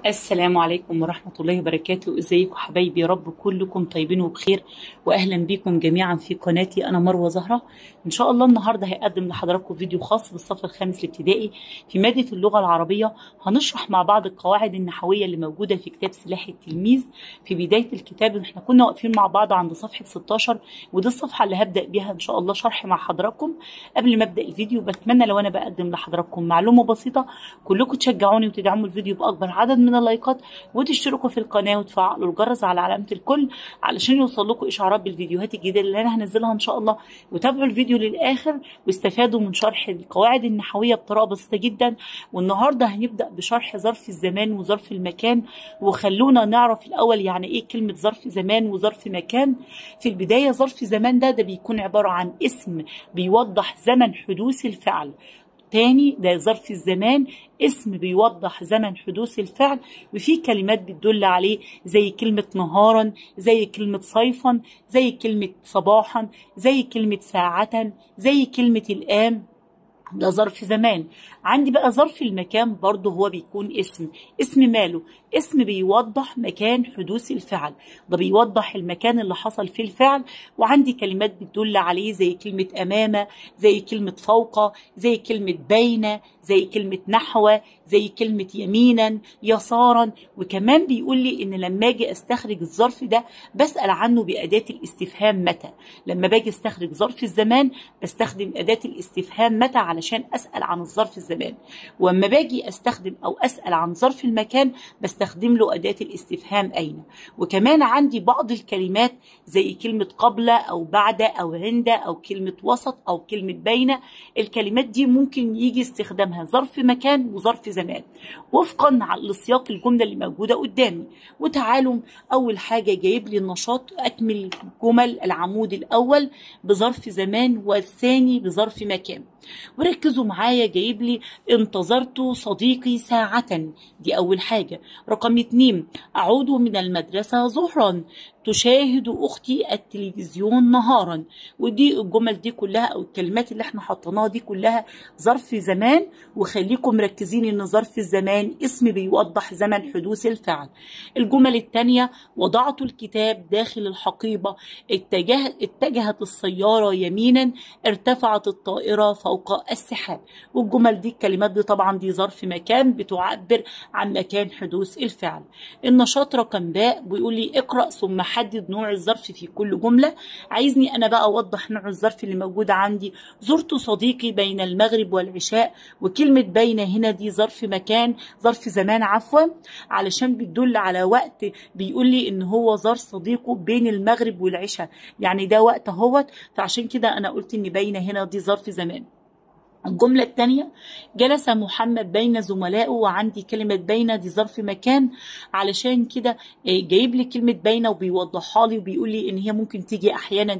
السلام عليكم ورحمة الله وبركاته ازيكم حبايبي يا رب كلكم طيبين وبخير واهلا بكم جميعا في قناتي انا مروة زهرة ان شاء الله النهاردة هقدم لحضراتكم فيديو خاص بالصف الخامس الابتدائي في مادة اللغة العربية هنشرح مع بعض القواعد النحوية اللي موجودة في كتاب سلاح التلميذ في بداية الكتاب احنا كنا واقفين مع بعض عند صفحة 16 ودي الصفحة اللي هبدأ بيها ان شاء الله شرح مع حضراتكم قبل ما ابدأ الفيديو بتمنى لو انا بقدم لحضراتكم معلومة بسيطة كلكم تشجعوني وتدعموا الفيديو بأكبر عدد من اللايكات وتشتركوا في القناه وتفعلوا الجرس على علامه الكل علشان يوصل لكم اشعارات بالفيديوهات الجديده اللي انا هنزلها ان شاء الله وتابعوا الفيديو للاخر واستفادوا من شرح القواعد النحويه بطريقه بسيطه جدا والنهارده هنبدا بشرح ظرف الزمان وظرف المكان وخلونا نعرف الاول يعني ايه كلمه ظرف زمان وظرف مكان في البدايه ظرف زمان ده ده بيكون عباره عن اسم بيوضح زمن حدوث الفعل تاني ده ظرف الزمان اسم بيوضح زمن حدوث الفعل وفي كلمات بتدل عليه زي كلمة نهارا زي كلمة صيفا زي كلمة صباحا زي كلمة ساعة زي كلمة الآن ده ظرف زمان عندي بقى ظرف المكان برضه هو بيكون اسم اسم ماله اسم بيوضح مكان حدوث الفعل ده بيوضح المكان اللي حصل فيه الفعل وعندي كلمات بتدل عليه زي كلمة أمامة زي كلمة فوق زي كلمة بين زي كلمة نحو زي كلمة يمينا يسارا وكمان بيقول لي ان لما اجي استخرج الظرف ده بسأل عنه بأداة الاستفهام متى لما باجي استخرج ظرف الزمان بستخدم أداة الاستفهام متى علشان أسأل عن الظرف الزمان واما باجي استخدم او أسأل عن ظرف المكان بستخدم له أداة الاستفهام أين وكمان عندي بعض الكلمات زي كلمة قبل أو بعد أو عند أو كلمة وسط أو كلمة بين الكلمات دي ممكن يجي استخدامها ظرف مكان وظرف زمان وفقا لسياق الجملة اللي موجودة قدامي وتعالوا أول حاجة جايب لي النشاط أكمل جمل العمود الأول بظرف زمان والثاني بظرف مكان وركزوا معايا جايب لي انتظرت صديقي ساعة دي أول حاجة رقم اتنين أعود من المدرسة ظهرا تشاهد أختي التلفزيون نهارا ودي الجمل دي كلها أو الكلمات اللي احنا حطيناها دي كلها ظرف زمان وخليكم مركزين إن ظرف الزمان اسم بيوضح زمن حدوث الفعل الجمل التانية وضعت الكتاب داخل الحقيبة اتجه اتجهت السيارة يمينا ارتفعت الطائرة فوق السحاب والجمل دي الكلمات دي طبعا دي ظرف مكان بتعبر عن مكان حدوث الفعل النشاط رقم باء بيقول لي اقرأ ثم حدد نوع الظرف في كل جملة عايزني أنا بقى أوضح نوع الظرف اللي موجود عندي زرت صديقي بين المغرب والعشاء وكلمة بين هنا دي ظرف مكان ظرف زمان عفوا علشان بتدل على وقت بيقول لي إن هو زار صديقه بين المغرب والعشاء يعني ده وقت اهوت فعشان كده أنا قلت إن بين هنا دي ظرف زمان الجملة الثانية جلس محمد بين زملائه وعندي كلمة بين دي ظرف مكان علشان كده جايب لي كلمة بين وبيوضحها لي وبيقول لي ان هي ممكن تيجي احيانا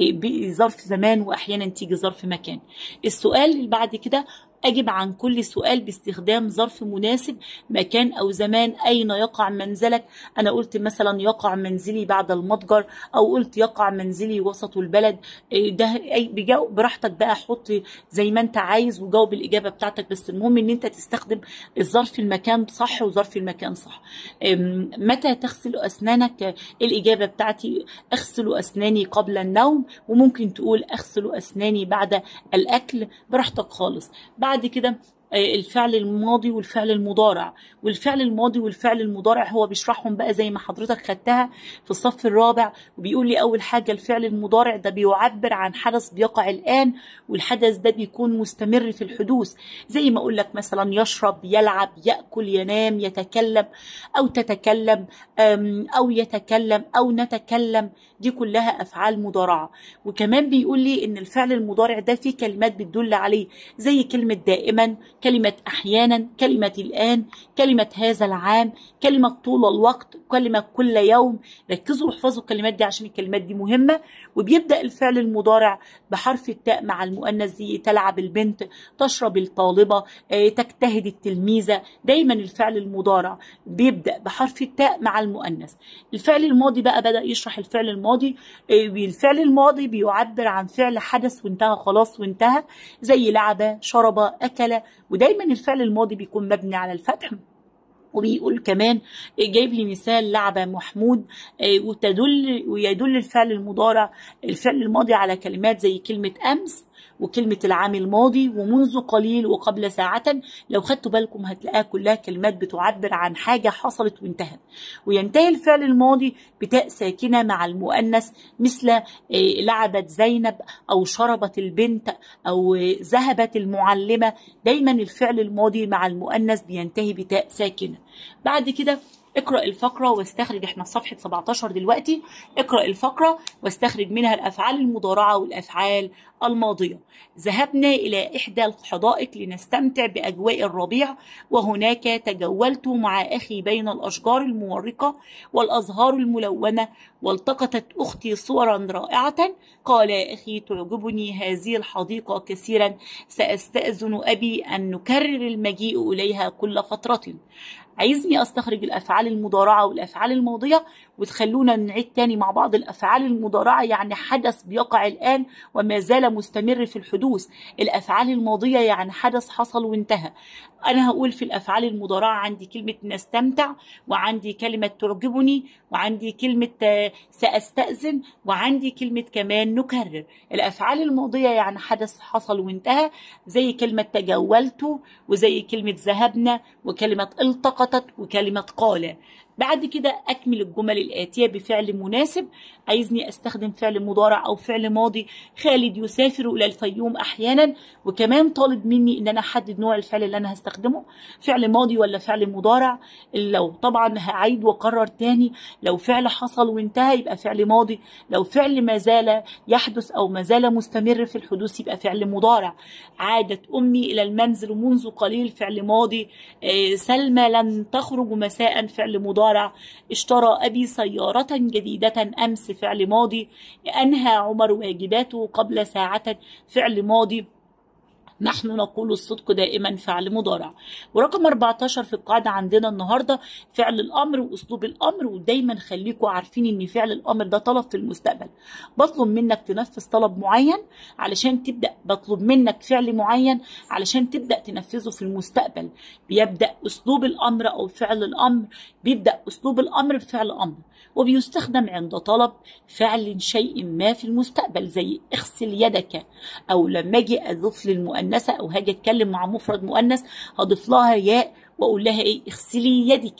بظرف زمان واحيانا تيجي ظرف مكان السؤال اللي بعد كده أجب عن كل سؤال باستخدام ظرف مناسب مكان أو زمان أين يقع منزلك أنا قلت مثلا يقع منزلي بعد المتجر أو قلت يقع منزلي وسط البلد ده أي بجاوب براحتك بقى حط زي ما أنت عايز وجاوب الإجابة بتاعتك بس المهم إن أنت تستخدم الظرف المكان صح وظرف المكان صح متى تغسل أسنانك الإجابة بتاعتي أغسل أسناني قبل النوم وممكن تقول أغسل أسناني بعد الأكل براحتك خالص بعد بعد كده الفعل الماضي والفعل المضارع والفعل الماضي والفعل المضارع هو بيشرحهم بقى زي ما حضرتك خدتها في الصف الرابع وبيقول لي اول حاجه الفعل المضارع ده بيعبر عن حدث بيقع الان والحدث ده بيكون مستمر في الحدوث زي ما اقول لك مثلا يشرب يلعب ياكل ينام يتكلم او تتكلم او يتكلم او نتكلم دي كلها افعال مضارعه وكمان بيقول لي ان الفعل المضارع ده فيه كلمات بتدل عليه زي كلمه دائما كلمة أحيانا كلمة الآن كلمة هذا العام كلمة طول الوقت كلمة كل يوم ركزوا واحفظوا الكلمات دي عشان الكلمات دي مهمة وبيبدأ الفعل المضارع بحرف التاء مع المؤنث زي تلعب البنت تشرب الطالبة تجتهد التلميذة دايما الفعل المضارع بيبدأ بحرف التاء مع المؤنث الفعل الماضي بقى بدأ يشرح الفعل الماضي الفعل الماضي بيعبر عن فعل حدث وانتهى خلاص وانتهى زي لعب شرب أكل ودايما الفعل الماضي بيكون مبني على الفتح وبيقول كمان جايب لي مثال لعبة محمود آه، وتدل ويدل الفعل المضارع الفعل الماضي على كلمات زي كلمة أمس وكلمة العام الماضي ومنذ قليل وقبل ساعة لو خدتوا بالكم هتلاقيها كلها كلمات بتعبر عن حاجة حصلت وانتهت وينتهي الفعل الماضي بتاء ساكنة مع المؤنث مثل آه، لعبت زينب أو شربت البنت أو آه، ذهبت المعلمة دايما الفعل الماضي مع المؤنث بينتهي بتاء ساكنة بعد كده اقرأ الفقرة واستخرج احنا في صفحة 17 دلوقتي اقرأ الفقرة واستخرج منها الأفعال المضارعة والأفعال الماضية ذهبنا إلى إحدى الحدائق لنستمتع بأجواء الربيع وهناك تجولت مع أخي بين الأشجار المورقة والأزهار الملونة والتقطت أختي صورا رائعة قال يا أخي تعجبني هذه الحديقة كثيرا سأستأذن أبي أن نكرر المجيء إليها كل فترة عايزني استخرج الافعال المضارعه والافعال الماضيه وتخلونا نعيد تاني مع بعض الافعال المضارعه يعني حدث بيقع الان وما زال مستمر في الحدوث الافعال الماضيه يعني حدث حصل وانتهى انا هقول في الافعال المضارعه عندي كلمه نستمتع وعندي كلمه تعجبني وعندي كلمه آه، ساستاذن وعندي كلمه كمان نكرر الافعال الماضيه يعني حدث حصل وانتهى زي كلمه تجولت وزي كلمه ذهبنا وكلمه التقطت وكلمه قال بعد كده أكمل الجمل الآتية بفعل مناسب عايزني أستخدم فعل مضارع أو فعل ماضي خالد يسافر إلى الفيوم أحيانا وكمان طالب مني إن أنا أحدد نوع الفعل اللي أنا هستخدمه فعل ماضي ولا فعل مضارع لو طبعا هعيد وأكرر تاني لو فعل حصل وانتهى يبقى فعل ماضي لو فعل ما زال يحدث أو ما زال مستمر في الحدوث يبقى فعل مضارع عادت أمي إلى المنزل منذ قليل فعل ماضي آه، سلمى لن تخرج مساء فعل مضارع اشترى أبي سيارة جديدة أمس فعل ماضي أنهى عمر واجباته قبل ساعة فعل ماضي نحن نقول الصدق دائما فعل مضارع ورقم 14 في القاعدة عندنا النهاردة فعل الأمر وأسلوب الأمر ودايما خليكم عارفين إن فعل الأمر ده طلب في المستقبل بطلب منك تنفذ طلب معين علشان تبدأ بطلب منك فعل معين علشان تبدأ تنفذه في المستقبل بيبدأ أسلوب الأمر أو فعل الأمر بيبدأ أسلوب الأمر بفعل أمر وبيستخدم عند طلب فعل شيء ما في المستقبل زي اغسل يدك أو لما أجي أضيف للمؤنثة أو هاجي أتكلم مع مفرد مؤنث هضيف لها ياء وأقول لها إيه اغسلي يدك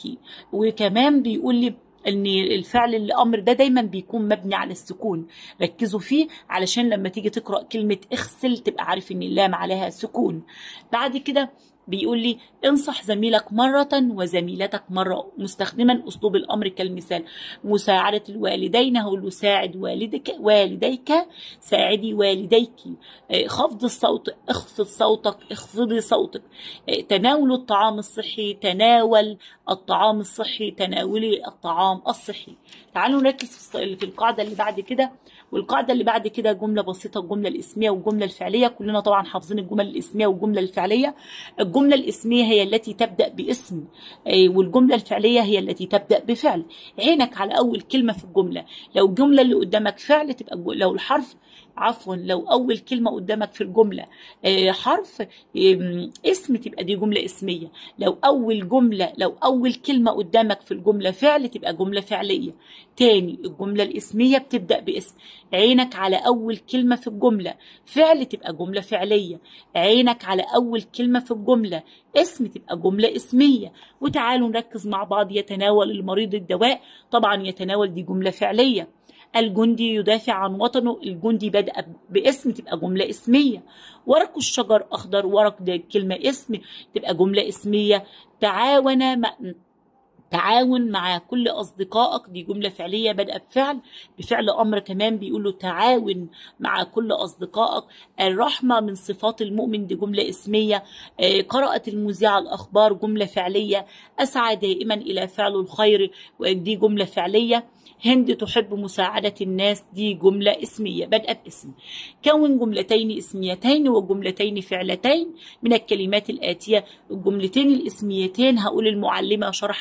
وكمان بيقول لي ان الفعل الامر ده دايما بيكون مبني على السكون ركزوا فيه علشان لما تيجي تقرا كلمه اغسل تبقى عارف ان اللام عليها سكون بعد كده بيقول لي انصح زميلك مرة وزميلتك مرة مستخدما أسلوب الأمر كالمثال مساعدة الوالدين هقول له ساعد والدك والديك ساعدي والديك آه، خفض الصوت اخفض صوتك اخفضي صوتك آه، تناول الطعام الصحي تناول الطعام الصحي تناولي الطعام الصحي تعالوا نركز في الص- في القاعدة اللي بعد كده والقاعدة اللي بعد كده جملة بسيطة الجملة الاسمية والجملة الفعلية كلنا طبعا حافظين الجمل الاسمية والجملة الفعلية الجملة الاسمية هي التي تبدأ باسم آه، والجملة الفعلية هي التي تبدأ بفعل عينك على أول كلمة في الجملة لو الجملة اللي قدامك فعل تبقى الج- لو الحرف عفوا لو أول كلمة قدامك في الجملة آه، حرف آم، اسم تبقى دي جملة اسمية لو أول جملة لو أول كلمة قدامك في الجملة فعل تبقى جملة فعلية تاني الجملة الاسمية بتبدأ باسم عينك على أول كلمة في الجملة فعل تبقى جملة فعلية عينك على أول كلمة في الجملة اسم تبقى جملة اسمية وتعالوا نركز مع بعض يتناول المريض الدواء طبعا يتناول دي جملة فعلية الجندي يدافع عن وطنه الجندي بدأ باسم تبقى جملة اسمية ورق الشجر أخضر ورق ده كلمة اسم تبقى جملة اسمية تعاون مع تعاون مع كل أصدقائك دي جملة فعلية بدأ بفعل بفعل أمر كمان بيقول له تعاون مع كل أصدقائك الرحمة من صفات المؤمن دي جملة اسمية آه، قرأت المذيعة الأخبار جملة فعلية أسعى دائما إلى فعل الخير ودي جملة فعلية هند تحب مساعدة الناس دي جملة اسمية بدأ باسم كون جملتين اسميتين وجملتين فعلتين من الكلمات الآتية الجملتين الاسميتين هقول المعلمة شرحت الدرس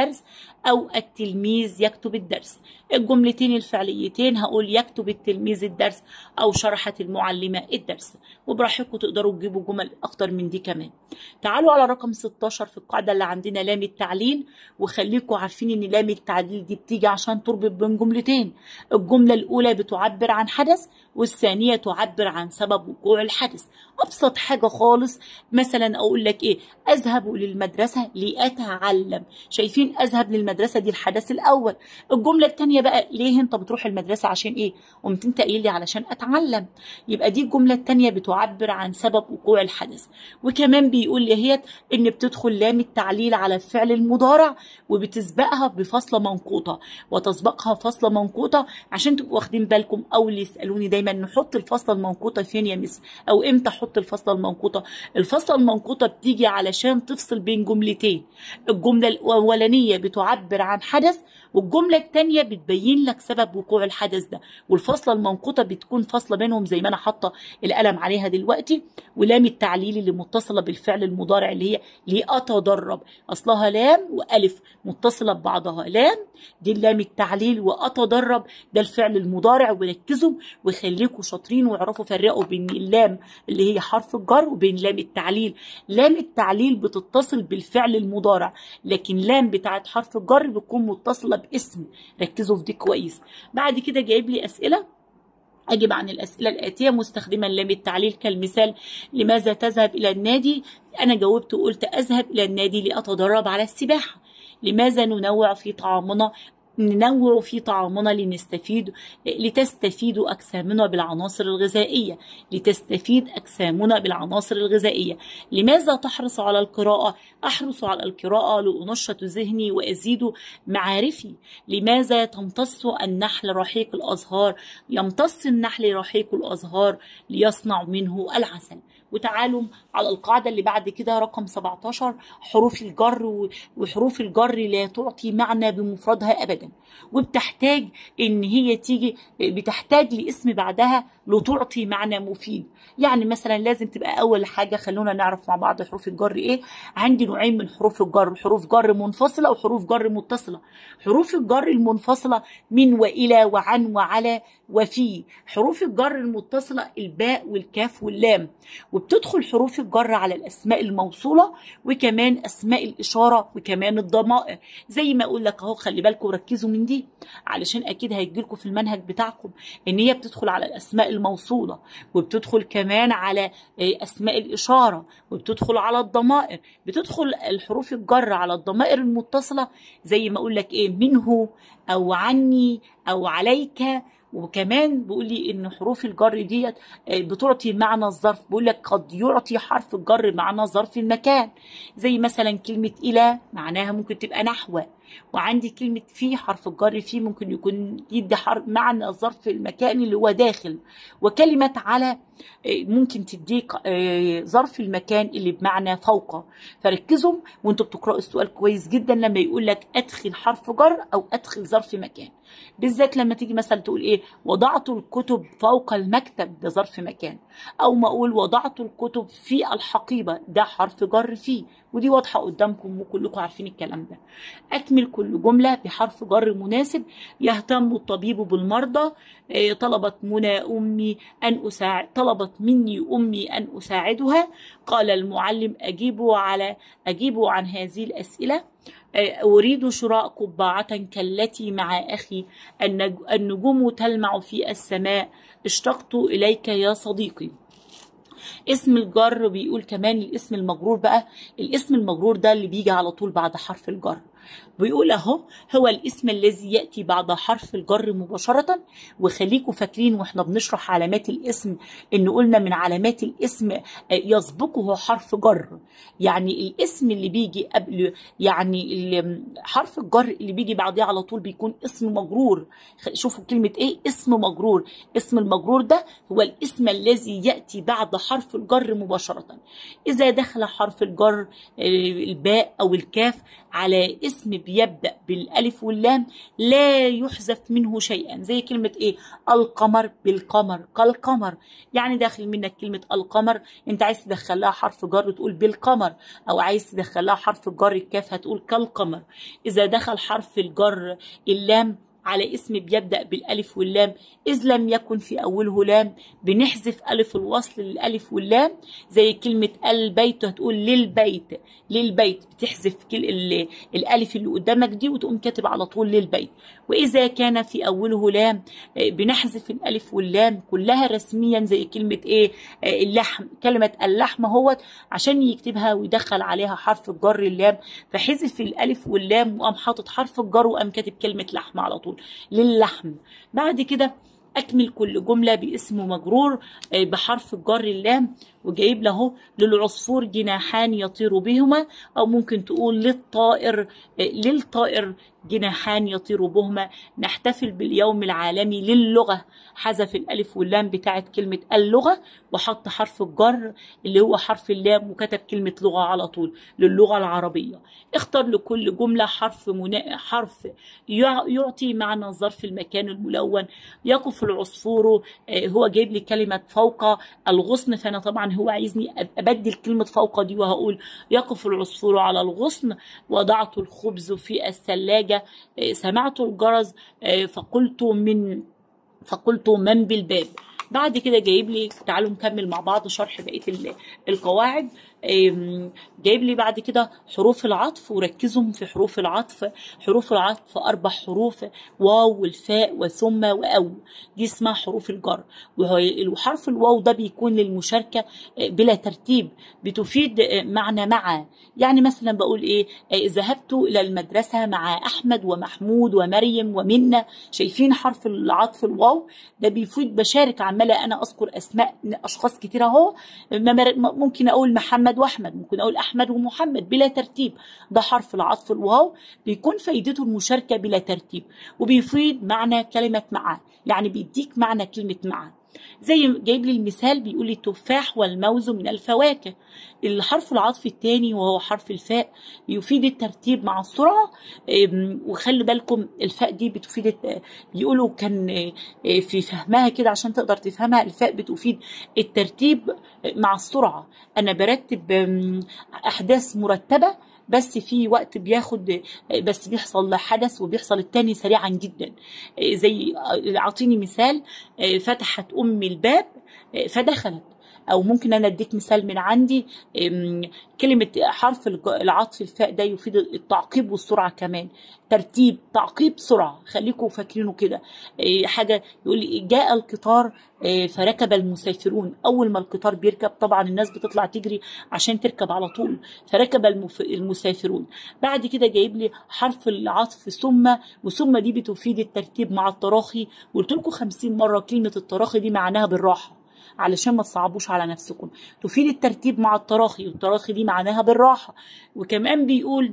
الدرس أو التلميذ يكتب الدرس الجملتين الفعليتين هقول يكتب التلميذ الدرس أو شرحت المعلمة الدرس وبراحتكم تقدروا تجيبوا جمل أكتر من دي كمان تعالوا على رقم 16 في القاعدة اللي عندنا لام التعليل وخليكم عارفين إن لام التعليل دي بتيجي عشان تربط بين جملتين الجملة الأولى بتعبر عن حدث والثانية تعبر عن سبب وقوع الحدث أبسط حاجة خالص مثلا أقول لك إيه أذهب للمدرسة لأتعلم شايفين أذهب للمدرسة دي الحدث الأول الجملة الثانية بقى ليه أنت بتروح المدرسة عشان إيه قمت أنت قايل لي علشان أتعلم يبقى دي الجملة الثانية بتعبر عن سبب وقوع الحدث وكمان بيقول لي هي إن بتدخل لام التعليل على الفعل المضارع وبتسبقها بفصلة منقوطة وتسبقها فصلة منقوطة عشان تبقوا واخدين بالكم أو اللي يسألوني دايما نحط الفصلة المنقوطة فين يا مس أو إمتى أحط الفصلة المنقوطة الفصلة المنقوطة بتيجي علشان تفصل بين جملتين الجملة الأولانية بتعبر عن حدث والجملة الثانية بتبين لك سبب وقوع الحدث ده والفصلة المنقوطة بتكون فاصلة بينهم زي ما أنا حاطة القلم عليها دلوقتي ولام التعليل اللي متصلة بالفعل المضارع اللي هي لأتدرب أصلها لام وألف متصلة ببعضها لام دي لام التعليل وأتدرب ده الفعل المضارع وركزوا وخليكم شاطرين واعرفوا فرقوا بين اللام اللي هي حرف الجر وبين لام التعليل لام التعليل بتتصل بالفعل المضارع لكن لام بتاعت حرف الجر بتكون متصلة باسم ركزوا في دي كويس بعد كده جايب لي أسئلة أجب عن الأسئلة الآتية مستخدما لام التعليل كالمثال لماذا تذهب إلى النادي أنا جاوبت وقلت أذهب إلى النادي لأتدرب على السباحة لماذا ننوع في طعامنا ننوع في طعامنا لنستفيد لتستفيد أجسامنا بالعناصر الغذائية لتستفيد أجسامنا بالعناصر الغذائية لماذا تحرص على القراءة؟ أحرص على القراءة لأنشط ذهني وأزيد معارفي لماذا تمتص النحل رحيق الأزهار؟ يمتص النحل رحيق الأزهار ليصنع منه العسل وتعالوا على القاعدة اللي بعد كده رقم 17 حروف الجر وحروف الجر لا تعطي معنى بمفردها أبدا وبتحتاج إن هي تيجي بتحتاج لاسم بعدها لتعطي معنى مفيد يعني مثلا لازم تبقى أول حاجة خلونا نعرف مع بعض حروف الجر إيه عندي نوعين من حروف الجر حروف جر منفصلة وحروف جر متصلة حروف الجر المنفصلة من وإلى وعن وعلى وفي حروف الجر المتصلة الباء والكاف واللام وبتدخل حروف الجر على الأسماء الموصولة وكمان أسماء الإشارة وكمان الضمائر زي ما أقول لك أهو خلي بالكم ركزوا من دي علشان أكيد هيجيلكم في المنهج بتاعكم إن هي بتدخل على الأسماء الموصولة وبتدخل كمان على أسماء الإشارة وبتدخل على الضمائر بتدخل الحروف الجر على الضمائر المتصلة زي ما أقول لك إيه منه أو عني أو عليك وكمان بيقول لي ان حروف الجر ديت بتعطي معنى الظرف بيقول لك قد يعطي حرف الجر معنى ظرف المكان زي مثلا كلمه الى معناها ممكن تبقى نحو وعندي كلمة في حرف الجر فيه ممكن يكون يدي حرف معنى الظرف المكاني اللي هو داخل وكلمة على ممكن تديك ظرف المكان اللي بمعنى فوق فركزوا وانتوا بتقرأوا السؤال كويس جدا لما يقول لك ادخل حرف جر او ادخل ظرف مكان بالذات لما تيجي مثلا تقول ايه وضعت الكتب فوق المكتب ده ظرف مكان او ما اقول وضعت الكتب في الحقيبة ده حرف جر فيه ودي واضحة قدامكم وكلكم عارفين الكلام ده أكمل كل جملة بحرف جر مناسب يهتم الطبيب بالمرضى طلبت منى أمي أن أساعد طلبت مني أمي أن أساعدها قال المعلم أجيبوا على أجيبوا عن هذه الأسئلة أريد شراء قبعة كالتي مع أخي النجوم تلمع في السماء اشتقت إليك يا صديقي اسم الجر بيقول كمان الاسم المجرور بقى الاسم المجرور ده اللي بيجي على طول بعد حرف الجر بيقول اهو هو الاسم الذي ياتي بعد حرف الجر مباشره وخليكم فاكرين واحنا بنشرح علامات الاسم ان قلنا من علامات الاسم يسبقه حرف جر يعني الاسم اللي بيجي قبل يعني حرف الجر اللي بيجي بعديه على طول بيكون اسم مجرور شوفوا كلمه ايه اسم مجرور اسم المجرور ده هو الاسم الذي ياتي بعد حرف الجر مباشره اذا دخل حرف الجر الباء او الكاف على اسم اسم بيبدأ بالألف واللام لا يحذف منه شيئا زي كلمة إيه القمر بالقمر كالقمر يعني داخل منك كلمة القمر أنت عايز تدخل لها حرف جر تقول بالقمر أو عايز تدخل لها حرف جر الكاف هتقول كالقمر إذا دخل حرف الجر اللام على اسم بيبدأ بالألف واللام إذ لم يكن في أوله لام بنحذف ألف الوصل للألف واللام زي كلمة البيت هتقول للبيت للبيت بتحذف كل ال- الألف اللي قدامك دي وتقوم كاتب على طول للبيت وإذا كان في أوله لام آه، بنحذف الألف واللام كلها رسميا زي كلمة إيه آه، اللحم كلمة اللحم هو عشان يكتبها ويدخل عليها حرف الجر اللام فحذف الألف واللام وقام حاطط حرف الجر وقام كاتب كلمة لحم على طول للحم بعد كده أكمل كل جملة باسم مجرور آه، بحرف الجر اللام وجايب له للعصفور جناحان يطير بهما أو ممكن تقول للطائر آه، للطائر جناحان يطير بهما نحتفل باليوم العالمي للغة حذف الألف واللام بتاعت كلمة اللغة وحط حرف الجر اللي هو حرف اللام وكتب كلمة لغة على طول للغة العربية اختار لكل جملة حرف منا... حرف يع- يعطي معنى ظرف المكان الملون يقف العصفور آه، هو جايب لي كلمة فوق الغصن فأنا طبعا هو عايزني أب- أبدل كلمة فوق دي وهقول يقف العصفور على الغصن وضعت الخبز في الثلاجة آه، سمعت الجرس آه، فقلت من فقلت من بالباب بعد كده جايب لي تعالوا نكمل مع بعض شرح بقيه ال- القواعد أم، جايب لي بعد كده حروف العطف وركزهم في حروف العطف حروف العطف اربع حروف واو والفاء وثم واو دي اسمها حروف الجر وهي- وحرف الواو ده بيكون للمشاركه آه، بلا ترتيب بتفيد آه، معنى مع يعني مثلا بقول ايه آه، ذهبت الى المدرسه مع احمد ومحمود ومريم ومنى شايفين حرف العطف الواو ده بيفيد بشارك عماله انا اذكر اسماء اشخاص كتير اهو ما مر- ممكن اقول محمد واحمد ممكن اقول احمد ومحمد بلا ترتيب ده حرف العطف الواو بيكون فايدته المشاركه بلا ترتيب وبيفيد معنى كلمه معا يعني بيديك معنى كلمه معا زي جايب لي المثال بيقول لي التفاح والموز من الفواكه الحرف العطف الثاني وهو حرف الفاء يفيد الترتيب مع السرعه أم، وخلي بالكم الفاء دي بتفيد الت- بيقولوا كان آه، آه، في فهمها كده عشان تقدر تفهمها الفاء بتفيد الترتيب مع السرعه انا برتب أم، احداث مرتبه بس في وقت بياخد آه، بس بيحصل حدث وبيحصل التاني سريعا جدا آه، زي آه، اعطيني مثال آه، فتحت امي الباب آه، فدخلت او ممكن انا اديك مثال من عندي أم، كلمه حرف الج- العطف الفاء ده يفيد التعقيب والسرعه كمان ترتيب تعقيب سرعه خليكم فاكرينه كده إيه، حاجه يقول لي جاء القطار إيه، فركب المسافرون اول ما القطار بيركب طبعا الناس بتطلع تجري عشان تركب على طول فركب المف- المسافرون بعد كده جايب لي حرف العطف ثم وثم دي بتفيد الترتيب مع التراخي قلت لكم 50 مره كلمه التراخي دي معناها بالراحه علشان ما تصعبوش على نفسكم تفيد الترتيب مع التراخي والتراخي دي معناها بالراحه وكمان بيقول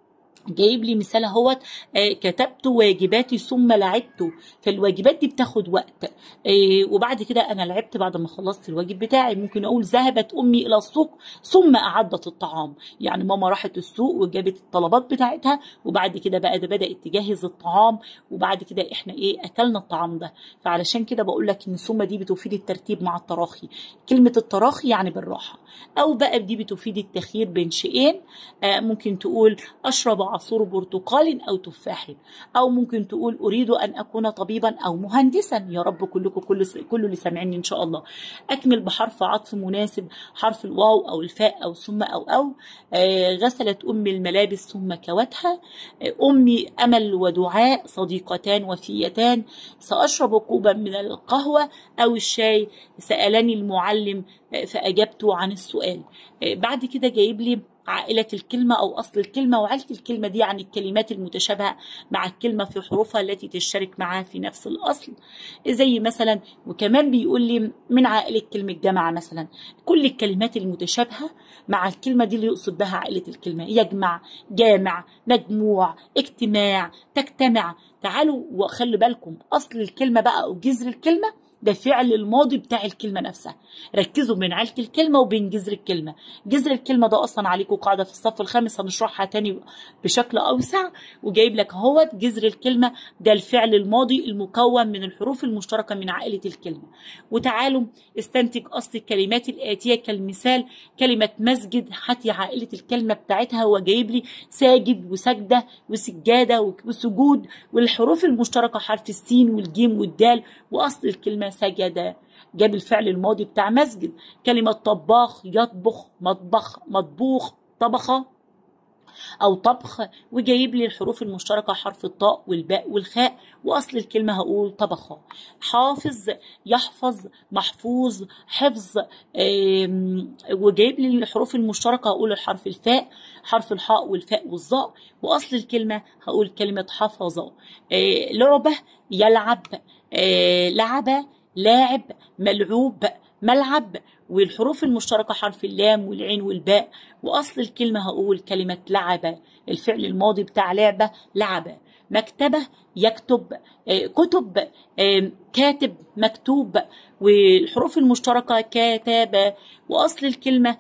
جايب لي مثال اهوت آه، كتبت واجباتي ثم لعبت فالواجبات دي بتاخد وقت آه، وبعد كده انا لعبت بعد ما خلصت الواجب بتاعي ممكن اقول ذهبت امي الى السوق ثم اعدت الطعام يعني ماما راحت السوق وجابت الطلبات بتاعتها وبعد كده بقى ده بدات تجهز الطعام وبعد كده احنا ايه اكلنا الطعام ده فعلشان كده بقول لك ان ثم دي بتفيد الترتيب مع التراخي كلمه التراخي يعني بالراحه او بقى دي بتفيد التخيير بين شيئين آه، ممكن تقول أشرب عصير برتقال أو تفاح أو ممكن تقول أريد أن أكون طبيبا أو مهندسا يا رب كلكم كل كل اللي سامعيني إن شاء الله أكمل بحرف عطف مناسب حرف الواو أو الفاء أو ثم أو أو آه، غسلت أمي الملابس ثم كوتها آه، أمي أمل ودعاء صديقتان وفيتان سأشرب كوبا من القهوة أو الشاي سألني المعلم آه، فأجبت عن السؤال آه، بعد كده جايب لي عائلة الكلمة أو أصل الكلمة وعائلة الكلمة دي يعني الكلمات المتشابهة مع الكلمة في حروفها التي تشترك معها في نفس الأصل زي مثلا وكمان بيقول لي من عائلة كلمة جمع مثلا كل الكلمات المتشابهة مع الكلمة دي اللي يقصد بها عائلة الكلمة يجمع جامع مجموع اجتماع تجتمع تعالوا وخلي بالكم أصل الكلمة بقى أو جذر الكلمة ده فعل الماضي بتاع الكلمه نفسها ركزوا بين عيله الكلمه وبين جذر الكلمه جذر الكلمه ده اصلا عليكم قاعده في الصف الخامس هنشرحها تاني بشكل اوسع وجايب لك اهوت جذر الكلمه ده الفعل الماضي المكون من الحروف المشتركه من عائله الكلمه وتعالوا استنتج اصل الكلمات الاتيه كالمثال كلمه مسجد هاتي عائله الكلمه بتاعتها هو جايب لي ساجد وسجده وسجاده وسجود والحروف المشتركه حرف السين والجيم والدال واصل الكلمه سجد جاب الفعل الماضي بتاع مسجد كلمه طباخ يطبخ مطبخ مطبوخ طبخه او طبخ وجايب لي الحروف المشتركه حرف الطاء والباء والخاء واصل الكلمه هقول طبخه حافظ يحفظ محفوظ حفظ وجايب لي الحروف المشتركه هقول الحرف الفاء حرف الحاء والفاء والظاء واصل الكلمه هقول كلمه حفظ لعبه يلعب لعب لاعب ملعوب ملعب والحروف المشتركة حرف اللام والعين والباء وأصل الكلمة هقول كلمة لعبة الفعل الماضي بتاع لعبة لعبة مكتبة يكتب كتب كاتب مكتوب والحروف المشتركة كتابة وأصل الكلمة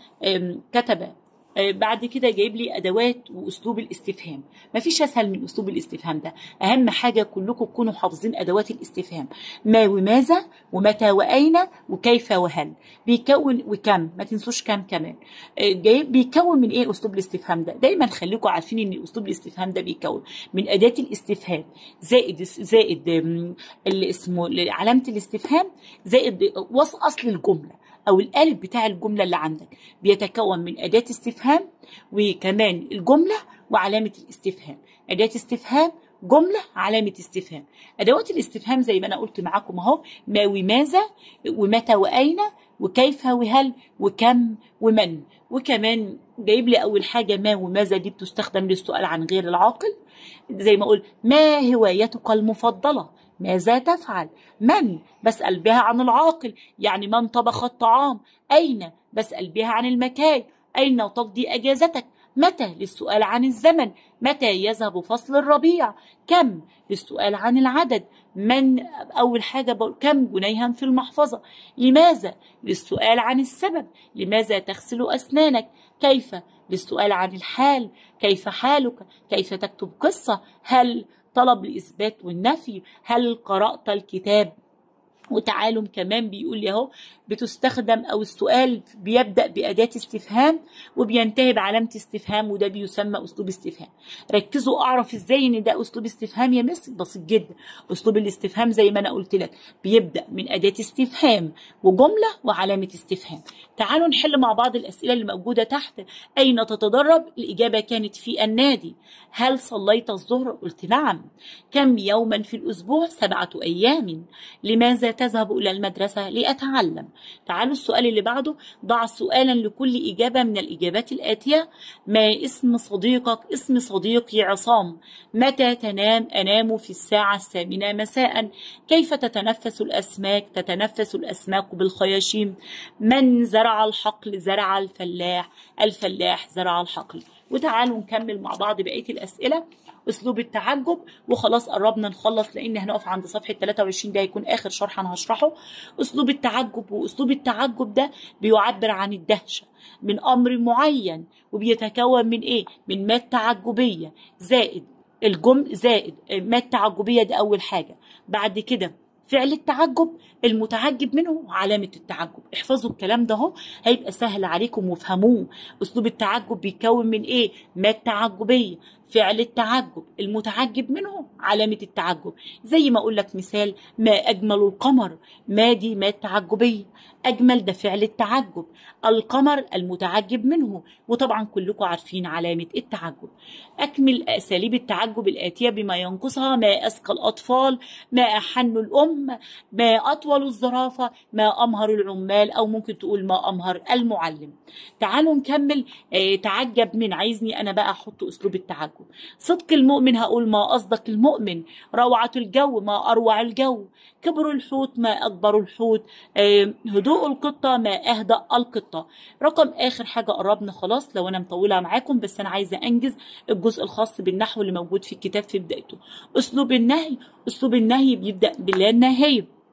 كتب بعد كده جايب لي ادوات واسلوب الاستفهام مفيش اسهل من اسلوب الاستفهام ده اهم حاجه كلكم تكونوا حافظين ادوات الاستفهام ما وماذا ومتى واين وكيف وهل بيكون وكم ما تنسوش كم كمان جايب بيكون من ايه اسلوب الاستفهام ده دايما خليكم عارفين ان اسلوب الاستفهام ده بيكون من اداه الاستفهام زائد زائد اللي اسمه علامه الاستفهام زائد وصل اصل الجمله او القالب بتاع الجمله اللي عندك بيتكون من اداه استفهام وكمان الجمله وعلامه الاستفهام اداه استفهام جمله علامه استفهام ادوات الاستفهام زي ما انا قلت معاكم اهو ما وماذا ومتى واين وكيف وهل وكم ومن وكمان جايب لي اول حاجه ما وماذا دي بتستخدم للسؤال عن غير العاقل زي ما اقول ما هوايتك المفضله ماذا تفعل من بسأل بها عن العاقل يعني من طبخ الطعام أين بسأل بها عن المكان أين تقضي أجازتك متى للسؤال عن الزمن متى يذهب فصل الربيع كم للسؤال عن العدد من أول حاجة بقول كم جنيها في المحفظة لماذا للسؤال عن السبب لماذا تغسل أسنانك كيف للسؤال عن الحال كيف حالك كيف تكتب قصة هل طلب الإثبات والنفي هل قرأت الكتاب وتعالوا كمان بيقول لي اهو بتستخدم او السؤال بيبدا باداه استفهام وبينتهي بعلامه استفهام وده بيسمى اسلوب استفهام ركزوا اعرف ازاي ان ده اسلوب استفهام يا مس بسيط جدا اسلوب الاستفهام زي ما انا قلت لك بيبدا من اداه استفهام وجمله وعلامه استفهام تعالوا نحل مع بعض الاسئله اللي موجوده تحت اين تتدرب الاجابه كانت في النادي هل صليت الظهر قلت نعم كم يوما في الاسبوع سبعه ايام لماذا تذهب إلى المدرسة لأتعلم تعالوا السؤال اللي بعده ضع سؤالا لكل إجابة من الإجابات الآتية ما اسم صديقك اسم صديقي عصام متى تنام أنام في الساعة الثامنة مساء كيف تتنفس الأسماك تتنفس الأسماك بالخياشيم من زرع الحقل زرع الفلاح الفلاح زرع الحقل وتعالوا نكمل مع بعض بقية الأسئلة اسلوب التعجب وخلاص قربنا نخلص لان هنقف عند صفحه 23 ده هيكون اخر شرح انا هشرحه اسلوب التعجب واسلوب التعجب ده بيعبر عن الدهشه من امر معين وبيتكون من ايه من مات تعجبيه زائد الجم زائد مات تعجبيه دي اول حاجه بعد كده فعل التعجب المتعجب منه علامة التعجب احفظوا الكلام ده اهو هيبقى سهل عليكم وافهموه اسلوب التعجب بيتكون من ايه ما التعجبية فعل التعجب المتعجب منه علامة التعجب زي ما اقول لك مثال ما اجمل القمر ما دي ما التعجبية اجمل ده فعل التعجب القمر المتعجب منه وطبعا كلكم عارفين علامة التعجب اكمل اساليب التعجب الاتية بما ينقصها ما اذكى الاطفال ما احن الام ما أطول الزرافة ما أمهر العمال أو ممكن تقول ما أمهر المعلم تعالوا نكمل آه تعجب من عايزني أنا بقى أحط أسلوب التعجب صدق المؤمن هقول ما أصدق المؤمن روعة الجو ما أروع الجو كبر الحوت ما أكبر الحوت آه هدوء القطة ما أهدأ القطة رقم آخر حاجة قربنا خلاص لو أنا مطولة معاكم بس أنا عايزة أنجز الجزء الخاص بالنحو اللي موجود في الكتاب في بدايته أسلوب النهي أسلوب النهي بيبدأ باللا النهاية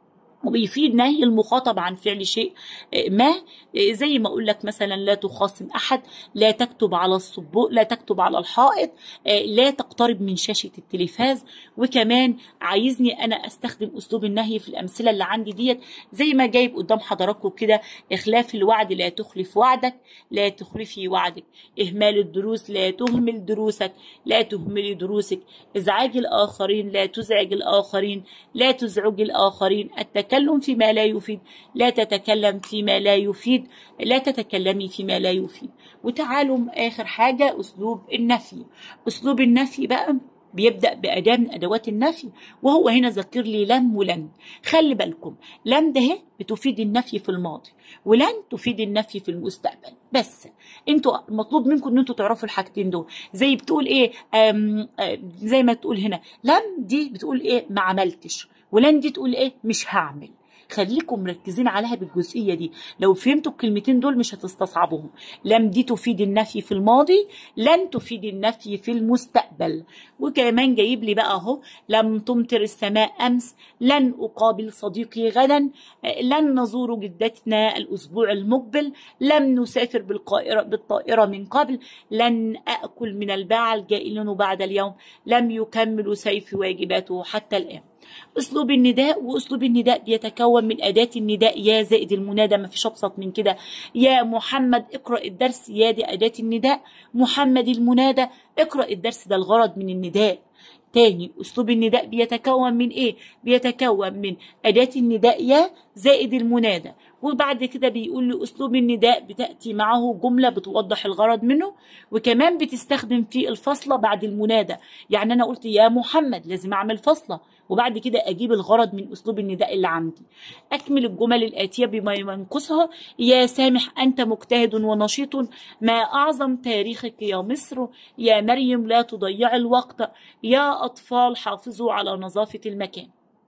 وبيفيد نهي المخاطب عن فعل شيء ما زي ما اقول لك مثلا لا تخاصم احد لا تكتب على السبوق لا تكتب على الحائط لا تقترب من شاشه التلفاز وكمان عايزني انا استخدم اسلوب النهي في الامثله اللي عندي ديت زي ما جايب قدام حضراتكم كده اخلاف الوعد لا تخلف وعدك لا تخلفي وعدك اهمال الدروس لا تهمل دروسك لا تهملي دروسك ازعاج الاخرين لا تزعج الاخرين لا تزعج الاخرين التكلم فيما لا يفيد لا تتكلم فيما لا يفيد لا تتكلمي فيما لا يفيد وتعالوا اخر حاجه اسلوب النفي اسلوب النفي بقى بيبدأ بأداة من أدوات النفي وهو هنا ذكر لي لم ولن خلي بالكم لم ده بتفيد النفي في الماضي ولن تفيد النفي في المستقبل بس انتوا مطلوب منكم ان انتوا تعرفوا الحاجتين دول زي بتقول ايه آم آم زي ما تقول هنا لم دي بتقول ايه ما عملتش ولن دي تقول ايه مش هعمل خليكم مركزين عليها بالجزئية دي لو فهمتوا الكلمتين دول مش هتستصعبوهم لم دي تفيد النفي في الماضي لن تفيد النفي في المستقبل وكمان جايب لي بقى اهو لم تمطر السماء امس لن اقابل صديقي غدا لن نزور جدتنا الاسبوع المقبل لم نسافر بالقائرة بالطائرة من قبل لن اكل من الباعة الجائلين بعد اليوم لم يكمل سيف واجباته حتى الان اسلوب النداء واسلوب النداء بيتكون من اداه النداء يا زائد المنادى ما فيش ابسط من كده يا محمد اقرا الدرس يا دي اداه النداء محمد المنادى اقرا الدرس ده الغرض من النداء تاني اسلوب النداء بيتكون من ايه بيتكون من اداه النداء يا زائد المنادى وبعد كده بيقول لي اسلوب النداء بتاتي معه جمله بتوضح الغرض منه وكمان بتستخدم في الفصله بعد المنادى يعني انا قلت يا محمد لازم اعمل فصله وبعد كده اجيب الغرض من اسلوب النداء اللي عندي اكمل الجمل الاتيه بما ينقصها يا سامح انت مجتهد ونشيط ما اعظم تاريخك يا مصر يا مريم لا تضيع الوقت يا اطفال حافظوا على نظافه المكان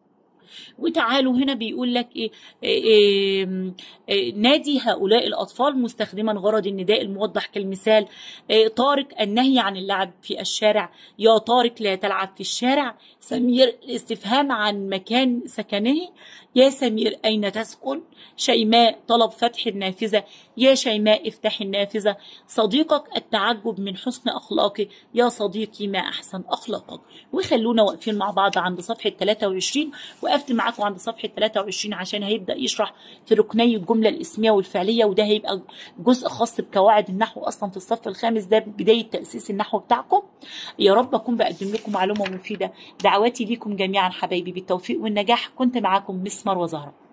وتعالوا هنا بيقول لك إيه, إيه, إيه نادي هؤلاء الأطفال مستخدما غرض النداء الموضح كالمثال إيه طارق النهي عن اللعب في الشارع يا طارق لا تلعب في الشارع سمير الاستفهام عن مكان سكنه يا سمير أين تسكن شيماء طلب فتح النافذة يا شيماء افتح النافذة صديقك التعجب من حسن أخلاقه يا صديقي ما أحسن أخلاقك وخلونا واقفين مع بعض عند صفحة 23 وقفت معاكم عند صفحة 23 عشان هيبدأ يشرح في ركني الجملة الاسمية والفعلية وده هيبقى جزء خاص بقواعد النحو أصلا في الصف الخامس ده بداية تأسيس النحو بتاعكم يا رب أكون بقدم لكم معلومة مفيدة دعواتي ليكم جميعا حبايبي بالتوفيق والنجاح كنت معاكم مس مروة زهرة